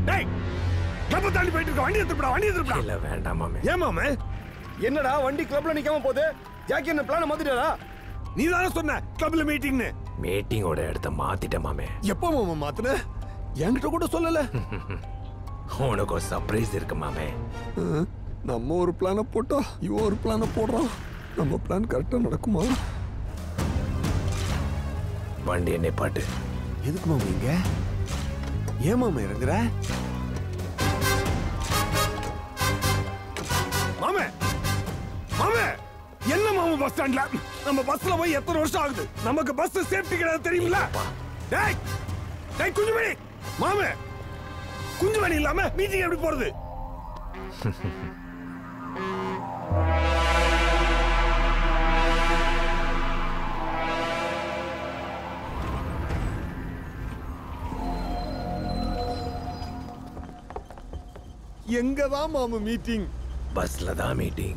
டேய் கிளப்ப தாண்டி போயிட்டு இருக்க வண்டி எடுத்துடா வண்டி எடுத்துடா இல்ல வேண்டாம் மாமே ஏன் மாமே என்னடா வண்டி கிளப்ல நிக்காம போகுது ஜாக்கி என்ன பிளான மாத்திட்டாரா நீ தானே சொன்ன கிளப்ல மீட்டிங்னு மீட்டிங்கோட இடத்த மாத்திட்டேன் மாமே எப்போ மாமா மாத்துன என்கிட்ட கூட சொல்லல உனக்கு ஒரு சர்ப்ரைஸ் இருக்கு மாமே நம்ம ஒரு பிளான போட்டா இவன் ஒரு பிளான போடுறான் நம்ம பிளான் கரெக்டா நடக்குமா வண்டி என்னை பாட்டு எதுக்கு மாமா இங்க ஏன் மாமா இறங்குற மாமே மாமே என்ன மாமா பஸ் ஸ்டாண்ட்ல நம்ம பஸ்ல போய் எத்தனை வருஷம் ஆகுது நமக்கு பஸ் சேஃப்டி கிடையாது தெரியுமில்ல டேய் டேய் குஞ்சுமணி மாமே குஞ்சுமணி இல்லாம மீட்டிங் எப்படி போறது எங்க தான் மாமா மீட்டிங் பஸ்ல தான் மீட்டிங்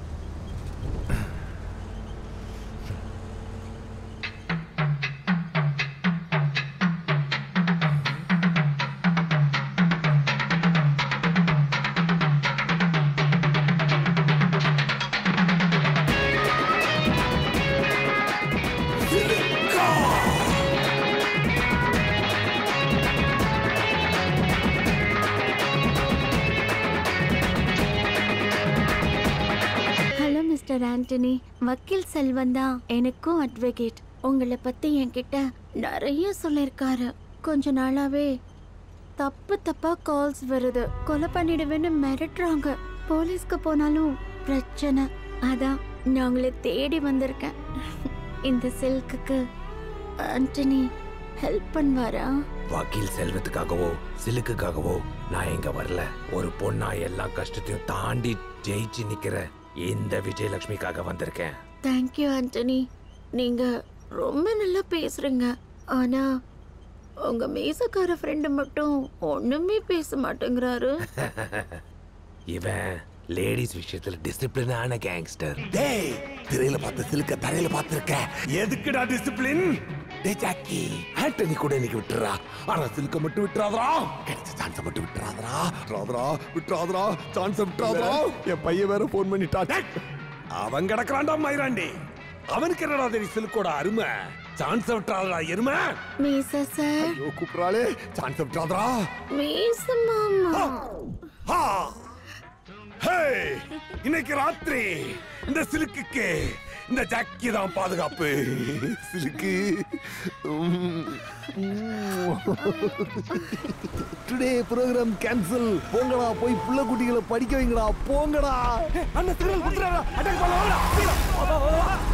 ஹலோ மிஸ்டர் ஆண்டனி வக்கீல் செல்வன் தான் எனக்கும் அட்வொகேட் உங்களை பத்தி என்கிட்ட நிறைய சொல்லியிருக்காரு கொஞ்ச நாளாவே தப்பு தப்பா கால்ஸ் வருது கொலை பண்ணிடுவேன்னு மிரட்டுறாங்க போலீஸ்க்கு போனாலும் பிரச்சனை அதான் நான் உங்களை தேடி வந்திருக்கேன் இந்த சில்க்குக்கு ஆண்டனி ஹெல்ப் பண்ணுவாரா வக்கீல் செல்வத்துக்காகவோ சிலுக்குக்காகவோ நான் இங்க வரல ஒரு பொண்ணா எல்லா கஷ்டத்தையும் தாண்டி ஜெயிச்சு நிக்கிற இந்த விஜயலட்சுமிக்காக வந்திருக்கேன் தேங்க்யூ ஆண்டனி நீங்க ரொம்ப நல்லா பேசுறீங்க ஆனா உங்க மீசக்கார ஃப்ரெண்டு மட்டும் ஒண்ணுமே பேச மாட்டேங்கிறாரு இவன் லேடிஸ் விஷயத்துல டிசிப்ளினான கேங்ஸ்டர் டேய் திரையில பார்த்த சிலுக்க தரையில பார்த்திருக்க எதுக்குடா டிசிப்ளின் டேய் ஜாக்கி ஆண்டனி கூட இன்னைக்கு விட்டுறா ஆனா சிலுக்க மட்டும் விட்டுறாதடா கிடைச்ச சான்ஸ் மட்டும் விட்டுறாதடா விட்டுறாதடா விட்டுறாதடா சான்ஸ் விட்டுறாதடா என் பையன் வேற ஃபோன் பண்ணிட்டான் அவன் கிடக்குறான்டா மயிராண்டி அவனுக்கு என்னடா தெரியும் சிலுக்கோட அருமை சான்ஸ் விட்டுறாதடா எருமை மீச சார் ஐயோ கூப்பிடுறாளே சான்ஸ் விட்டுறாதடா மீச மாமா ஹா ஹே இன்னைக்கு ராத்திரி இந்த சிலுக்குக்கு இந்த ஜாக்கி தான் பாதுகாப்பு சிலுக்கு டுடே ப்ரோக்ராம் கேன்சல் போங்கடா போய் புள்ள குட்டிகளை படிக்க வைங்கடா போங்கடா அந்த சிக்னல் குத்துறாடா அட்டாக் பண்ண வாங்கடா சீக்கிரம். வா, வா, வா, வா.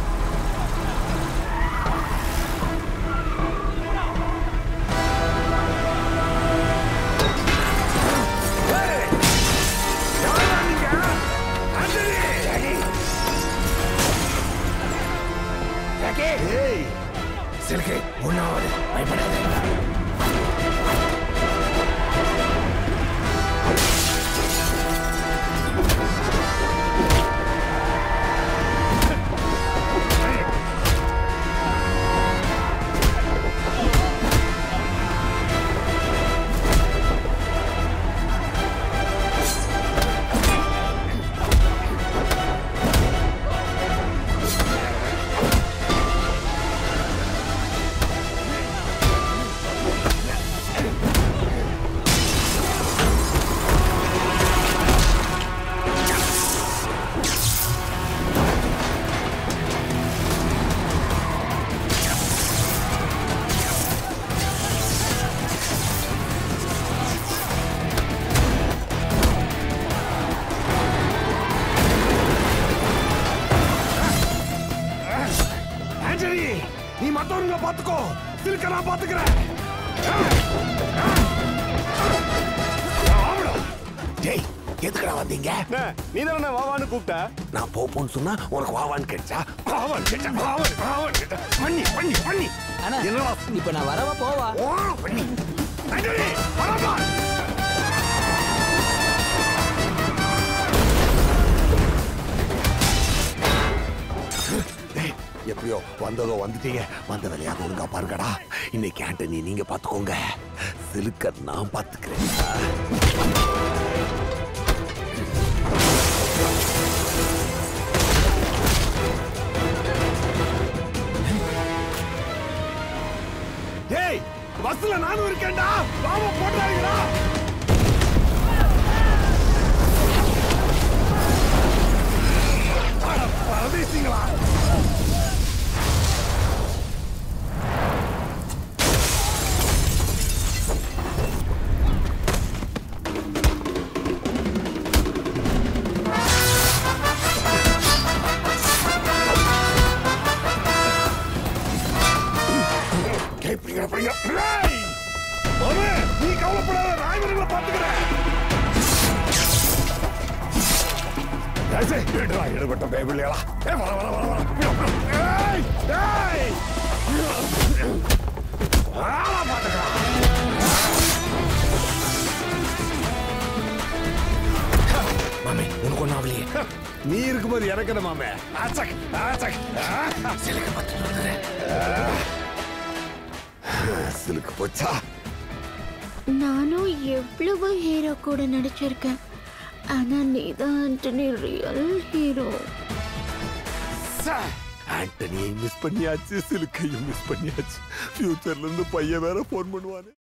Hey! யாரா நீங்க? ஆண்டனி! ஏய் சிலுக்கு ஒன்னாவது பயப்படாத ஆண்டனி நீ மத்தவங்கள பாத்துக்கோ சில்க நான் பாத்துக்கிறேன் ஆவடா. டேய் எதுக்குடா வந்தீங்க நீ தானே வாவான்னு கூப்பிட்ட நான் போப்போன்னு சொன்னா உனக்கு வாவான்னு கேட்டா வாவான்னு கேட்டா வாவான் வாவான் கேட்டா பண்ணி பண்ணி பண்ணி அண்ணா என்னடா இப்ப நான் வரவா போவா ஓ பண்ணி ஆண்டனி வரமா டேய், எப்படியோ வந்ததோ வந்துட்டீங்க வந்த வேலையாக ஒழுங்கா பாருங்கடா இன்னைக்கு ஆண்டனி நீங்க பாத்துக்கோங்க சிலுக்க நான் பாத்துக்கிறேன் டேய் பஸ்ல நானும் இருக்கேன்டா பாவ போட்டாங்கடா பரதேசிங்களா டேய், பிடிங்கடா, பிடிங்க. டேய்! மாமே, நீ கவலைப்படாத நான் இவனுங்களை பாத்துக்கிறேன் ஏய், எடுடா, எடுபட்ட பேபிள்ளைகளா. ஏய், வர, வர, வர, வர. ஏய், ஏய்! ஆளை பாத்துக்கலாம். மாமே உனக்கு ஒன்றும் ஆகலையே நீ இருக்கும்போது எனக்கு என்ன மாமே ஆச்சக், ஆச்சக். ஆ, சிலுக்கு பார்த்துட்டு வந்துடுறேன் சிலுக்கு போச்சா நானும் எவ்வளவு ஹீரோ கூட நடிச்சிருக்கேன் ஆனா நீதான் ஆண்டனி ரியல் ஹீரோ சே, ஆண்டனியை மிஸ் பண்ணியாச்சு சிலுக்கையும் மிஸ் பண்ணியாச்சு ஃபியூச்சர்ல இருந்து பையன் வேற ஃபோன் பண்ணுவாரு